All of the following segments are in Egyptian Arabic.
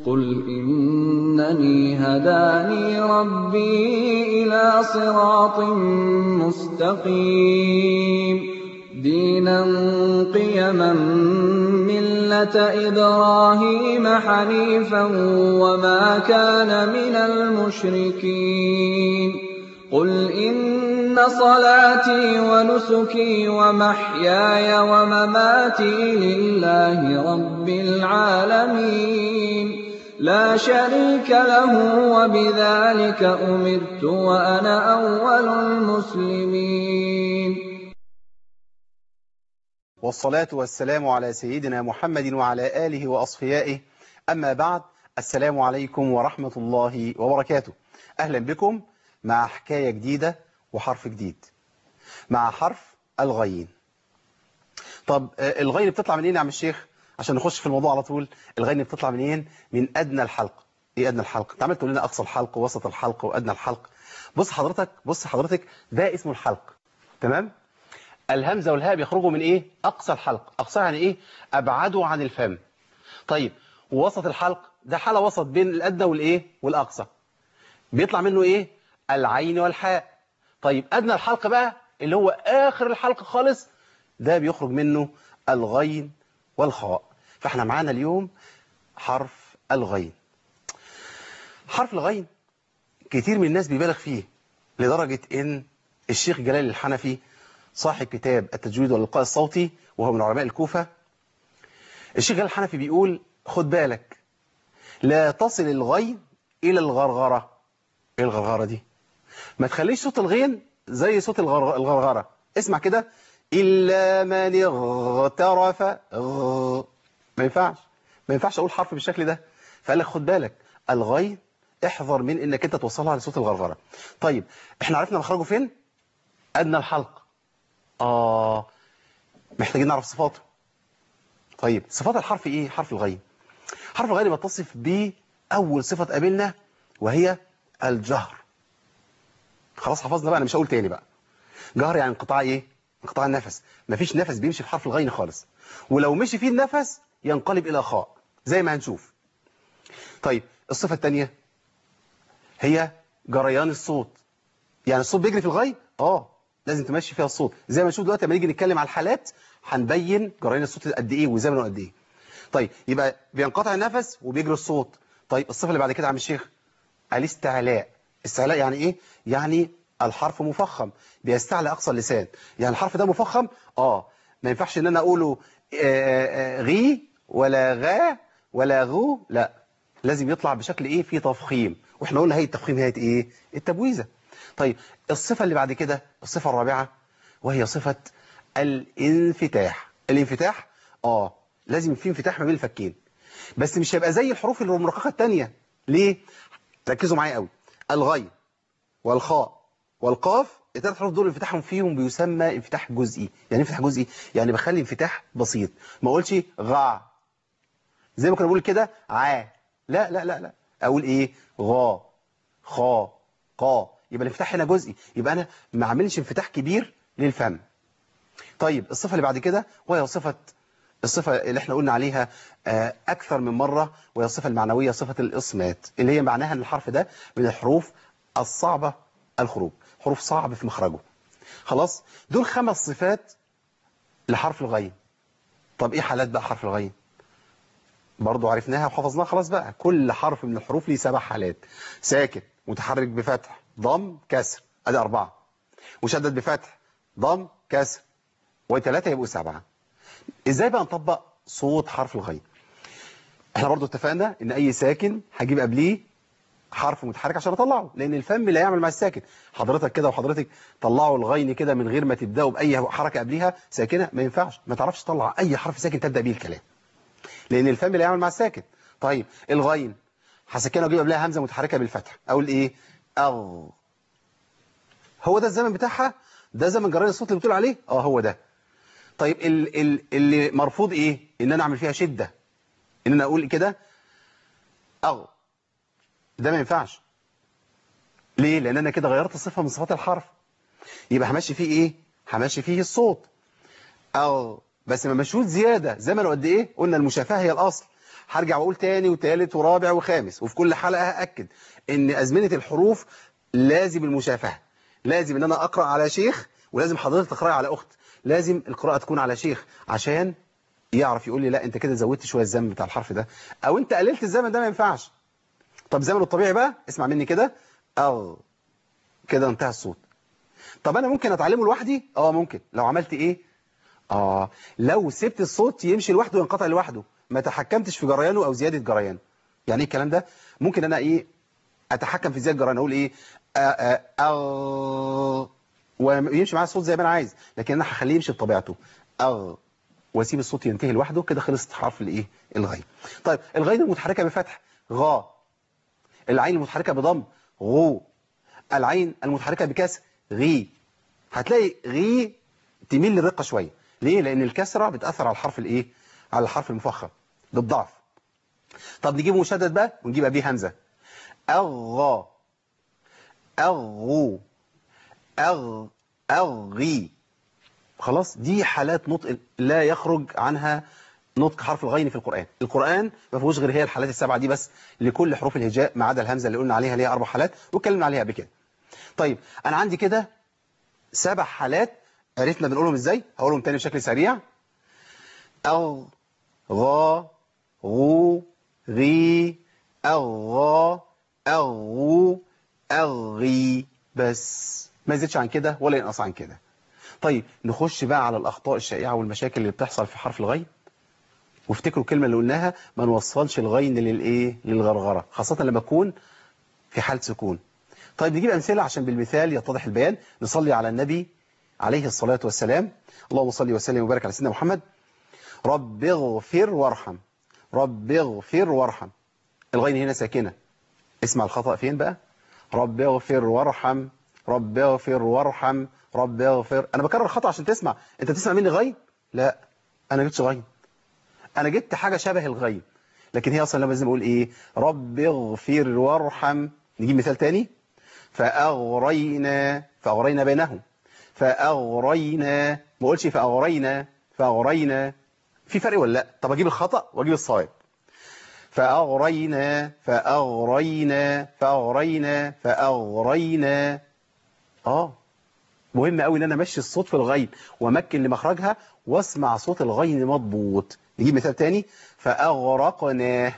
قُلْ إِنَّنِي هَدَانِي رَبِّي إِلَىٰ صِرَاطٍ مُّسْتَقِيمٍ دِينًا قِيَمًا مِّلَّةَ إِبْرَاهِيمَ حَنِيفًا وَمَا كَانَ مِنَ الْمُشْرِكِينَ قُلْ إِنَّ صَلَاتِي وَنُسُكِي وَمَحْيَايَ وَمَمَاتِي لِلَّهِ رَبِّ الْعَالَمِينَ لَا شَرِيكَ لَهُ ۖ وَبِذَٰلِكَ أُمِرْتُ وَأَنَا أَوَّلُ الْمُسْلِمِينَ والصلاة والسلام على سيدنا محمد وعلى آله وأصفيائه أما بعد السلام عليكم ورحمة الله وبركاته أهلا بكم مع حكاية جديدة وحرف جديد مع حرف الغين طب الغين بتطلع منين يا عم الشيخ عشان نخش في الموضوع على طول الغين بتطلع منين من أدنى الحلق إيه أدنى الحلق انت عمال تقول لنا أقصى الحلق ووسط الحلق وأدنى الحلق بص حضرتك بص حضرتك ده اسمه الحلق تمام الهمزة والهاء بيخرجوا من ايه اقصى الحلق اقصى يعني ايه ابعده عن الفم طيب ووسط الحلق ده حالة وسط بين الادنى والايه والاقصى بيطلع منه ايه العين والحاء طيب ادنى الحلق بقى اللي هو اخر الحلق خالص ده بيخرج منه الغين والخاء فاحنا معانا اليوم حرف الغين حرف الغين كتير من الناس بيبالغ فيه لدرجة ان الشيخ جلال الحنفي صاحب كتاب التجويد والإلقاء الصوتي وهو من علماء الكوفة الشيخ الحنفي بيقول خد بالك لا تصل الغين إلى الغرغرة إيه الغرغرة دي ما تخليش صوت الغين زي صوت الغرغرة اسمع كده إلا من اغترف غ... ما ينفعش ما ينفعش أقول حرف بالشكل ده فقال لك خد بالك الغين احذر من انك انت توصلها لصوت الغرغرة طيب احنا عرفنا مخرجه فين أدنى الحلق آه محتاجين نعرف صفاته طيب صفات الحرف إيه حرف الغين حرف الغين بتصف بأول صفة قابلنا وهي الجهر خلاص حفظنا بقى أنا مش هقول تاني بقى جهر يعني انقطاع إيه انقطاع النفس مفيش نفس بيمشي في حرف الغين خالص ولو مشي فيه النفس ينقلب إلى خاء زي ما هنشوف طيب الصفة الثانية هي جريان الصوت يعني الصوت بيجري في الغين اه لازم تمشي فيها الصوت زي ما نشوف دلوقتي لما نيجي نتكلم على الحالات هنبين جريان الصوت قد ايه وزمنه قد ايه طيب يبقى بينقطع النفس وبيجري الصوت طيب الصفه اللي بعد كده يا عم الشيخ الاستعلاء استعلاء يعني ايه يعني الحرف مفخم بيستعلى اقصى اللسان يعني الحرف ده مفخم اه ما ينفعش ان انا اقوله آآ آآ غي ولا غا ولا غو لا لازم يطلع بشكل ايه فيه تفخيم واحنا قلنا هي التفخيم هي ايه التبويزه طيب الصفة اللي بعد كده الصفة الرابعة وهي صفة الانفتاح الانفتاح اه لازم في انفتاح ما بين الفكين بس مش هيبقى زي الحروف المرققة التانية ليه ركزوا معايا قوي الغين والخاء والقاف الثلاث حروف دول انفتاحهم فيهم بيسمى انفتاح جزئي يعني انفتاح جزئي يعني بخلي انفتاح بسيط ما اقولش غا زي ما كنا بنقول كده ع لا لا لا لا اقول ايه غا خا قا يبقى الانفتاح هنا جزئي يبقى أنا ما اعملش انفتاح كبير للفم طيب الصفة اللي بعد كده وهي صفة الصفة اللي احنا قلنا عليها أكثر من مرة وهي الصفة المعنوية صفة الإصمات اللي هي معناها أن الحرف ده من الحروف الصعبة الخروج حروف صعب في مخرجه خلاص دول خمس صفات لحرف الغين طب إيه حالات بقى حرف الغين برضو عرفناها وحفظناها خلاص بقى كل حرف من الحروف ليه سبع حالات ساكن متحرك بفتح ضم كسر ادي أربعة مشدد بفتح ضم كسر وثلاثة يبقوا سبعة ازاي بقى نطبق صوت حرف الغين احنا برضو اتفقنا ان اي ساكن هجيب قبليه حرف متحرك عشان اطلعه لان الفم لا يعمل مع الساكن حضرتك كده وحضرتك طلعوا الغين كده من غير ما تبداوا باي حركه قبليها ساكنه ما ينفعش ما تعرفش تطلع اي حرف ساكن تبدا بيه الكلام لان الفم لا يعمل مع الساكن طيب الغين هسكنها واجيب قبلها همزه متحركه بالفتح اقول ايه اغ هو ده الزمن بتاعها ده زمن جريان الصوت اللي بتقول عليه اه هو ده طيب ال ال اللي مرفوض ايه ان انا اعمل فيها شده ان انا اقول كده اغ ده ما ينفعش ليه لان انا كده غيرت الصفه من صفات الحرف يبقى همشي فيه ايه همشي فيه الصوت اغ بس ما مشهود زياده زمنه قد ايه قلنا المشافهه هي الاصل هرجع واقول تاني وتالت ورابع وخامس وفي كل حلقة هأكد ان أزمنة الحروف لازم المشافهة لازم ان انا اقرأ على شيخ ولازم حضرتك تقرأي على اخت لازم القراءة تكون على شيخ عشان يعرف يقول لي لا انت كده زودت شوية الزمن بتاع الحرف ده او انت قللت الزمن ده ما ينفعش طب زمنه الطبيعي بقى اسمع مني كده أغ كده انتهى الصوت طب انا ممكن اتعلمه لوحدي اه ممكن لو عملت ايه اه لو سبت الصوت يمشي لوحده وينقطع لوحده ما تحكمتش في جريانه او زيادة جريان يعني ايه الكلام ده ممكن انا ايه اتحكم في زيادة جريان اقول ايه أغ ويمشي معايا الصوت زي ما انا عايز لكن انا هخليه يمشي بطبيعته أغ واسيب الصوت ينتهي لوحده كده خلص حرف الايه الغين طيب الغين المتحركه بفتح غا العين المتحركه بضم غو العين المتحركه بكسر غي هتلاقي غي تميل للرقه شويه ليه لان الكسره بتاثر على الحرف الايه على الحرف المفخم بالضعف طب نجيبه مشدد بقى ونجيب بيه همزه اغا اغو اغ اغي خلاص دي حالات نطق لا يخرج عنها نطق حرف الغين في القرآن القرآن ما فيهوش غير هي الحالات السبعة دي بس لكل حروف الهجاء ما عدا الهمزة اللي قلنا عليها ليها أربع حالات واتكلمنا عليها قبل كده طيب أنا عندي كده سبع حالات عرفنا بنقولهم إزاي هقولهم تاني بشكل سريع أغ غا غو غي أغا أغو أغي بس ما يزيدش عن كده ولا ينقص عن كده طيب نخش بقى على الأخطاء الشائعة والمشاكل اللي بتحصل في حرف الغين وافتكروا الكلمة اللي قلناها ما نوصلش الغين للإيه للغرغرة خاصة لما أكون في حالة سكون طيب نجيب أمثلة عشان بالمثال يتضح البيان نصلي على النبي عليه الصلاة والسلام اللهم صل وسلم وبارك على سيدنا محمد رب اغفر وارحم رب اغفر وارحم الغين هنا ساكنة اسمع الخطأ فين بقى رب اغفر وارحم رب اغفر وارحم رب اغفر انا بكرر خطأ عشان تسمع انت تسمع مني غين لا انا جبتش غين انا جبت حاجة شبه الغين لكن هي اصلا لازم اقول ايه رب اغفر وارحم نجيب مثال تاني فاغرينا فاغرينا بينهم فاغرينا ما اقولش فاغرينا فاغرينا في فرق ولا لا طب اجيب الخطأ واجيب الصواب فاغرينا فاغرينا فاغرينا فاغرينا اه مهم قوي ان انا امشي الصوت في الغين وامكن لمخرجها واسمع صوت الغين مضبوط نجيب مثال تاني فاغرقناه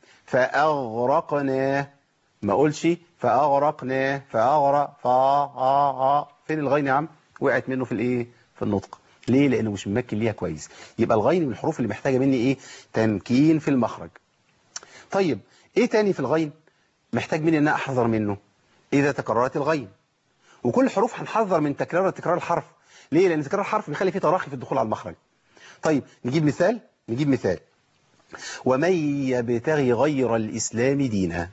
فاغرقناه ما اقولش فاغرقناه فاغرق فا فين الغين يا عم وقعت منه في الايه في النطق ليه لانه مش ممكن ليها كويس يبقى الغين من الحروف اللي محتاجه مني ايه تمكين في المخرج طيب ايه تاني في الغين محتاج مني ان انا احذر منه اذا تكررت الغين وكل الحروف هنحذر من تكرار تكرار الحرف ليه لان تكرار الحرف بيخلي فيه تراخي في الدخول على المخرج طيب نجيب مثال نجيب مثال ومن يبتغي غير الاسلام دينا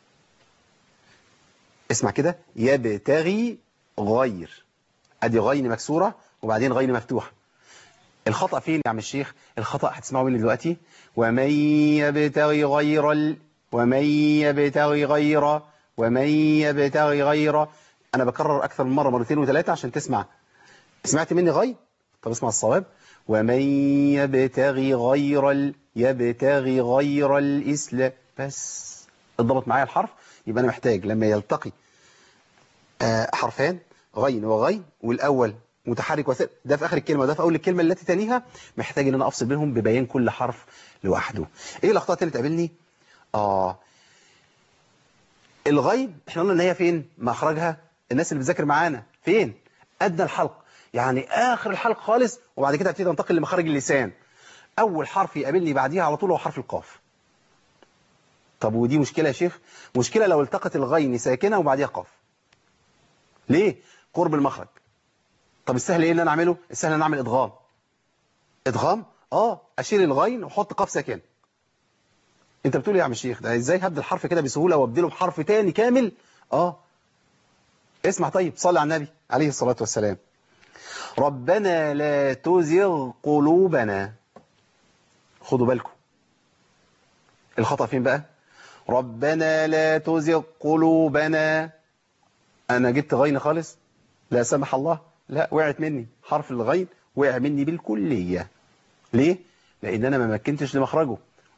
اسمع كده يبتغي غير ادي غين مكسوره وبعدين غين مفتوحه الخطأ فين يا عم الشيخ الخطأ هتسمعوا مني دلوقتي ومن يبتغي غير ال... ومن يبتغي غير ومن يبتغي غير انا بكرر اكثر من مره مرتين وثلاثه عشان تسمع سمعت مني غي طب اسمع الصواب ومن يبتغي غير ال... يبتغي غير الاسلام بس اتضبط معايا الحرف يبقى انا محتاج لما يلتقي آه حرفان غين وغين والاول متحرك وثابت ده في اخر الكلمه وده في اول الكلمه التي تليها محتاج ان انا افصل بينهم ببيان كل حرف لوحده ايه الاخطاء اللي تقابلني اه الغين احنا قلنا ان هي فين مخرجها الناس اللي بتذاكر معانا فين ادنى الحلق يعني اخر الحلق خالص وبعد كده ابتدي انتقل لمخارج اللسان اول حرف يقابلني بعديها على طول هو حرف القاف طب ودي مشكله يا شيخ مشكله لو التقت الغين ساكنه وبعديها قاف ليه قرب المخرج طب السهل ايه اللي انا اعمله السهل ان انا اعمل ادغام ادغام اه اشيل الغين واحط قاف ساكن انت بتقول يا عم الشيخ ده ازاي هبدل الحرف كده بسهوله وابدله بحرف تاني كامل اه اسمع طيب صلي على النبي عليه الصلاه والسلام ربنا لا تزغ قلوبنا خدوا بالكم الخطأ فين بقى ربنا لا تزغ قلوبنا انا جبت غين خالص لا سمح الله لا وقعت مني حرف الغين وقع مني بالكلية ليه؟ لأن أنا ما مكنتش لمخرجه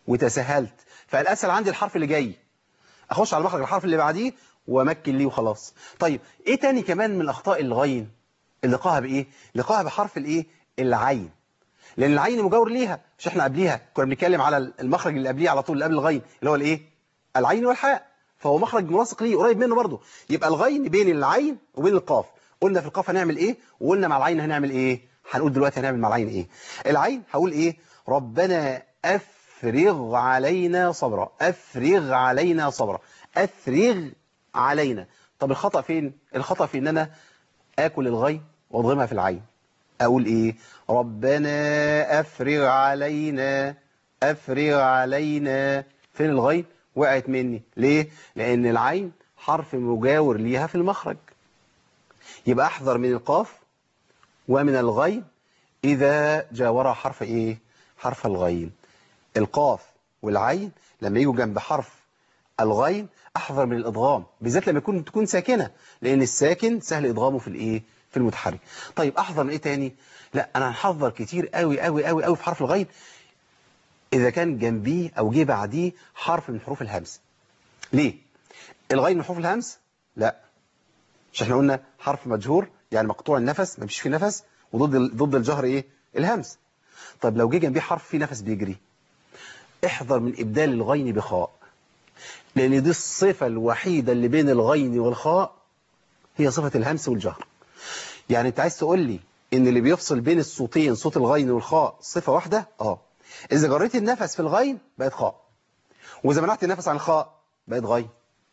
وتساهلت فالاسهل عندي الحرف اللي جاي اخش على مخرج الحرف اللي بعديه وامكن ليه وخلاص طيب ايه تاني كمان من اخطاء الغين اللقاها بايه لقاها بحرف الايه العين لان العين مجاور ليها مش احنا قبليها كنا بنتكلم على المخرج اللي قبليه على طول اللي قبل الغين اللي هو الايه العين والحاء فهو مخرج مناسق ليه قريب منه برضه يبقى الغين بين العين وبين القاف قلنا في القاف هنعمل ايه وقلنا مع العين هنعمل ايه هنقول دلوقتي هنعمل مع العين ايه العين هقول ايه ربنا افرغ علينا صبرا افرغ علينا صبرا افرغ علينا طب الخطأ فين الخطأ في ان انا اكل الغين واضغمها في العين اقول ايه ربنا افرغ علينا افرغ علينا فين الغين وقعت مني ليه لان العين حرف مجاور ليها في المخرج يبقى احذر من القاف ومن الغين اذا جاورها حرف ايه حرف الغين القاف والعين لما يجوا جنب حرف الغين احذر من الادغام بالذات لما يكون تكون ساكنه لان الساكن سهل ادغامه في الايه في المتحرك طيب احذر من ايه تاني لا انا هنحذر كتير قوي قوي قوي قوي في حرف الغين اذا كان جنبيه او جه بعديه حرف من حروف الهمس ليه الغين من حروف الهمس لا مش احنا قلنا حرف مجهور يعني مقطوع النفس ما فيش فيه نفس وضد ضد الجهر ايه الهمس طب لو جه جنبيه حرف فيه نفس بيجري احذر من ابدال الغين بخاء لان دي الصفه الوحيده اللي بين الغين والخاء هي صفه الهمس والجهر يعني انت عايز تقول لي ان اللي بيفصل بين الصوتين صوت الغين والخاء صفه واحده اه اذا جريت النفس في الغين بقت خاء واذا منعت النفس عن الخاء بقت غين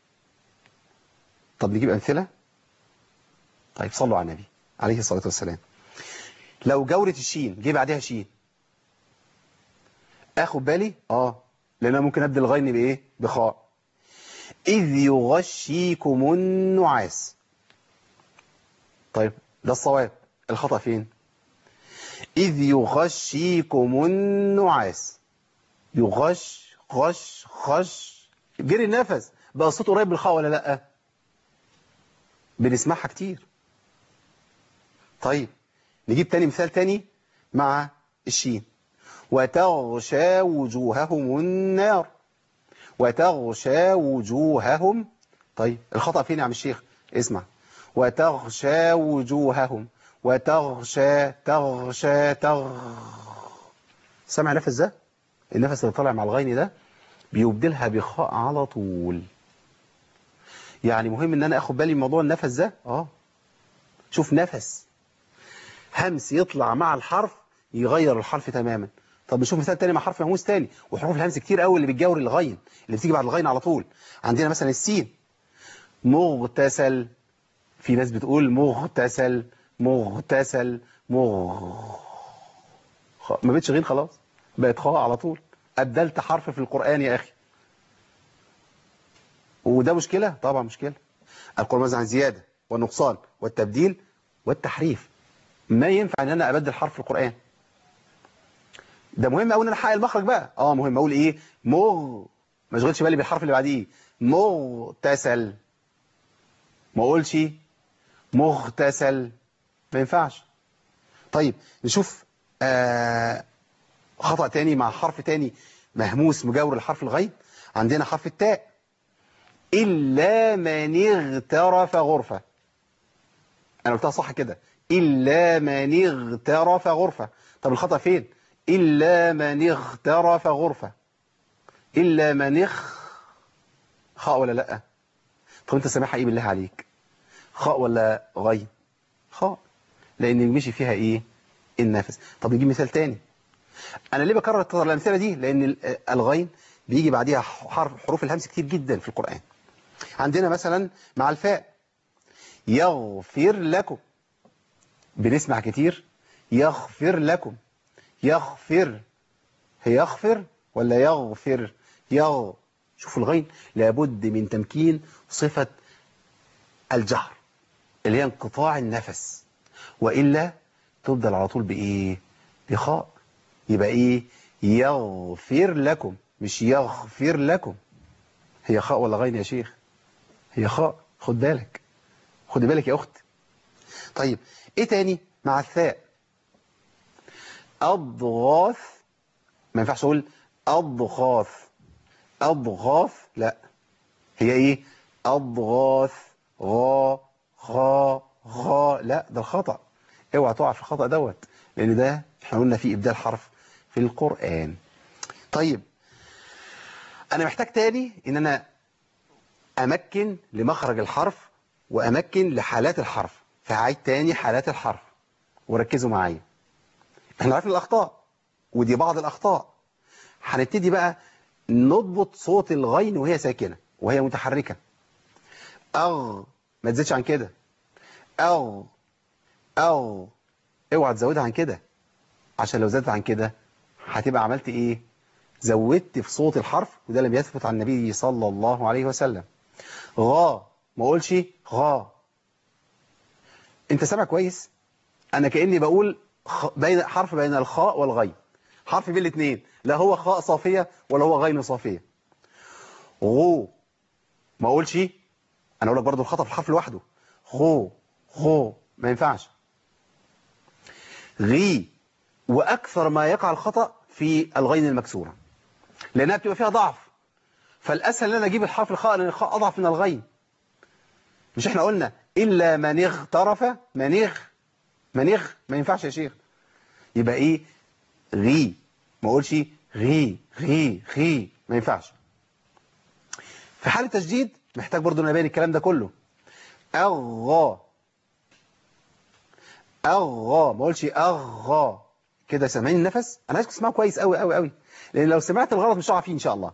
طب نجيب امثله طيب صلوا على النبي عليه الصلاه والسلام لو جورت الشين جه بعدها شين اخد بالي اه لان انا ممكن ابدل الغين بايه بخاء اذ يغشيكم النعاس طيب ده الصواب الخطأ فين إذ يغشيكم النعاس يغش غش خش جري النفس بقى الصوت قريب بالخاء ولا لا بنسمعها كتير طيب نجيب تاني مثال تاني مع الشين وتغشى وجوههم النار وتغشى وجوههم طيب الخطأ فين يا عم الشيخ اسمع وتغشى وجوههم وتغشى تغشى تغ سمع النفس ده النفس اللي طالع مع الغين ده بيبدلها بخاء على طول يعني مهم ان انا اخد بالي من موضوع النفس ده اه شوف نفس همس يطلع مع الحرف يغير الحرف تماما طب نشوف مثال تاني مع حرف مهموس تاني وحروف الهمس كتير قوي اللي بتجاور الغين اللي بتيجي بعد الغين على طول عندنا مثلا السين مغتسل في ناس بتقول مغتسل مغتسل مغ ما بقتش غين خلاص بقت خاء على طول أبدلت حرف في القرآن يا أخي وده مشكلة طبعا مشكلة القرآن ماذا عن زيادة والنقصان والتبديل والتحريف ما ينفع ان انا ابدل حرف في القرآن ده مهم قوي ان انا احقق المخرج بقى اه مهم اقول ايه مغ ما اشغلش بالي بالحرف اللي بعديه مغتسل ما اقولش مغتسل ما ينفعش طيب نشوف آه خطأ تاني مع حرف تاني مهموس مجاور لحرف الغين عندنا حرف التاء إلا من اغترف غرفة أنا قلتها صح كده إلا من اغترف غرفة طب الخطأ فين إلا من اغترف غرفة إلا من اخ خاء ولا لأ طب أنت سامعها إيه بالله عليك خاء ولا غين خاء لأن المشي فيها إيه النفس طب نجيب مثال تاني أنا ليه بكرر الأمثلة دي لأن الغين بيجي بعديها حرف حروف الهمس كتير جدا في القرآن عندنا مثلا مع الفاء يغفر لكم بنسمع كتير يغفر لكم يغفر هي يغفر ولا يغفر يغ شوف الغين لابد من تمكين صفة الجهر اللي هي انقطاع النفس وإلا تبدل على طول بإيه بخاء يبقى إيه يغفر لكم مش يغفر لكم هي خاء ولا غين يا شيخ هي خاء خد بالك خد بالك يا أخت طيب إيه تاني مع الثاء أضغاث ما ينفعش أقول أضغاث أضغاث لا هي إيه أضغاث غا غا غا لا ده الخطأ اوعى تقع في الخطأ دوت لأن ده احنا قلنا فيه إبدال حرف في القرآن طيب أنا محتاج تاني إن أنا أمكن لمخرج الحرف وأمكن لحالات الحرف فهعيد تاني حالات الحرف وركزوا معايا احنا عارفين الأخطاء ودي بعض الأخطاء هنبتدي بقى نضبط صوت الغين وهي ساكنة وهي متحركة أغ ما تزيدش عن كده أغ أغ اوعى تزودها عن كده عشان لو زادت عن كده هتبقى عملت ايه زودت في صوت الحرف وده لم يثبت عن النبي صلى الله عليه وسلم غا ما اقولش غا انت سامع كويس انا كاني بقول خ... بين حرف بين الخاء والغين حرف بين الاثنين لا هو خاء صافيه ولا هو غين صافيه غو ما اقولش انا اقول لك برضو الخطا في الحرف لوحده غو غو ما ينفعش غي واكثر ما يقع الخطا في الغين المكسوره لانها بتبقى فيها ضعف فالاسهل ان انا اجيب الحرف الخاء لان الخاء اضعف من الغين مش احنا قلنا الا من اغترف منغ منغ ما ينفعش يا شيخ يبقى ايه غي ما اقولش غي غي غي ما ينفعش في حالة تشديد محتاج برضو نبين الكلام ده كله أغا أغا ما اقولش أغا كده سامعين النفس أنا عايزكم تسمعوا كويس قوي قوي قوي لأن لو سمعت الغلط مش هقع فيه إن شاء الله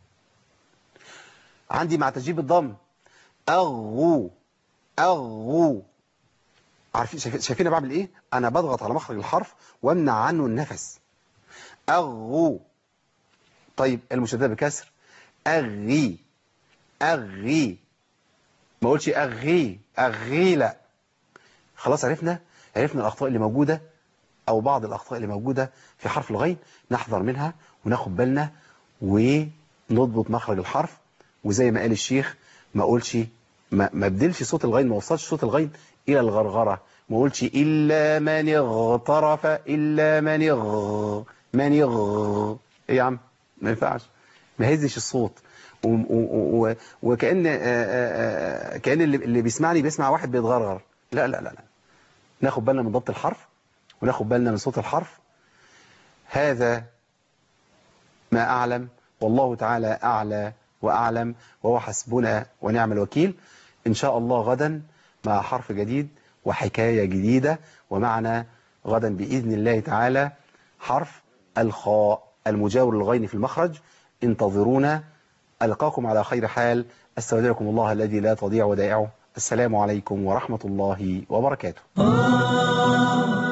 عندي مع تسجيل الضم أغو أغو عارفين شايفين بعمل إيه أنا بضغط على مخرج الحرف وامنع عنه النفس أغو طيب المشددة بكسر أغي أغي ما اقولش أغي أغي لا خلاص عرفنا عرفنا الأخطاء اللي موجودة أو بعض الأخطاء اللي موجودة في حرف الغين نحذر منها وناخد بالنا ونضبط مخرج الحرف وزي ما قال الشيخ ما اقولش ما, ما بدلش صوت الغين ما وصلش صوت الغين إلى الغرغرة ما اقولش إلا من اغترف إلا من اغ من اغ إيه يا عم ما ينفعش ما هزش الصوت و و و وكأن كأن اللي, اللي بيسمعني بيسمع واحد بيتغرغر لا لا لا لا ناخد بالنا من ضبط الحرف وناخد بالنا من صوت الحرف هذا ما أعلم والله تعالى أعلى وأعلم وهو حسبنا ونعم الوكيل إن شاء الله غدا مع حرف جديد وحكاية جديدة ومعنا غدا بإذن الله تعالى حرف الخاء المجاور للغين في المخرج انتظرونا ألقاكم على خير حال استودعكم الله الذي لا تضيع ودائعه السلام عليكم ورحمة الله وبركاته